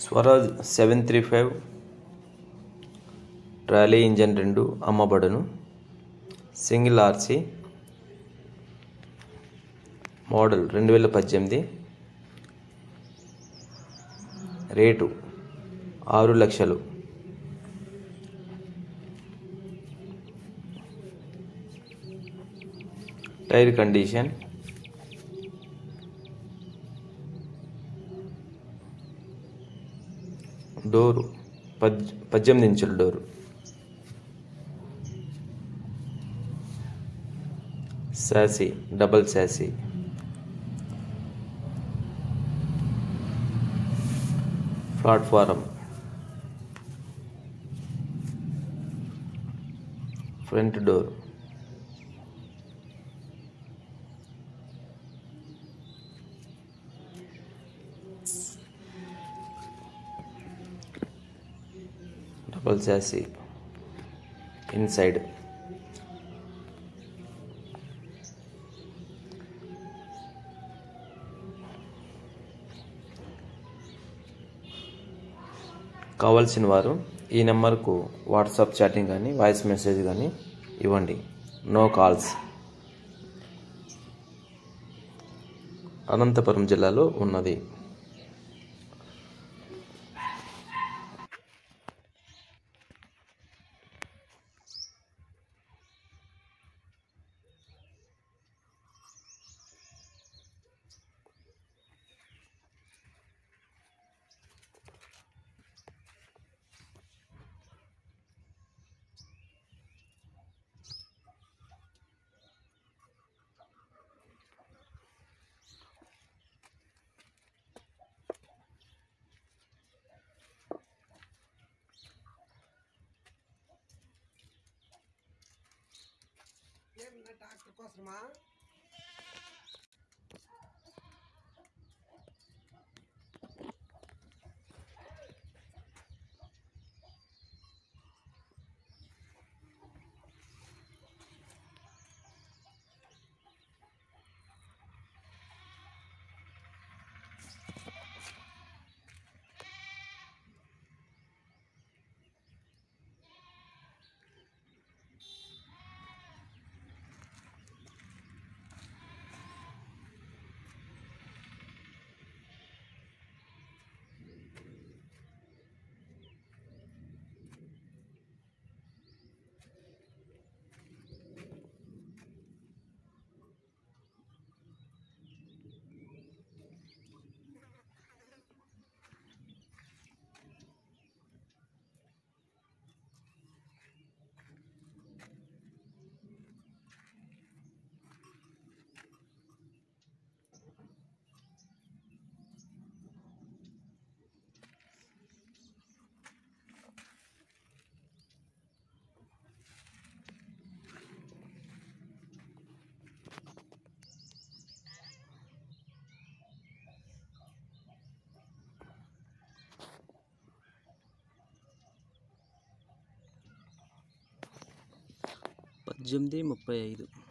Swaraj seven three five trolley engine రెండు అమ్మబడును single RC model రెండు వేల పద్దెనిమిది రేటు ఆరు లక్షలు టైర్ కండిషన్ డోరు పద్ పద్దెనిమిది ఇంచుల door chassis double chassis platform front door double chassis inside కావాల్సిన వారు ఈ నెంబర్కు వాట్సాప్ చాటింగ్ కానీ వాయిస్ మెసేజ్ కానీ ఇవ్వండి నో కాల్స్ అనంతపురం జిల్లాలో ఉన్నది డాక్టర్ కోసమా పద్దెనిమిది ముప్పై ఐదు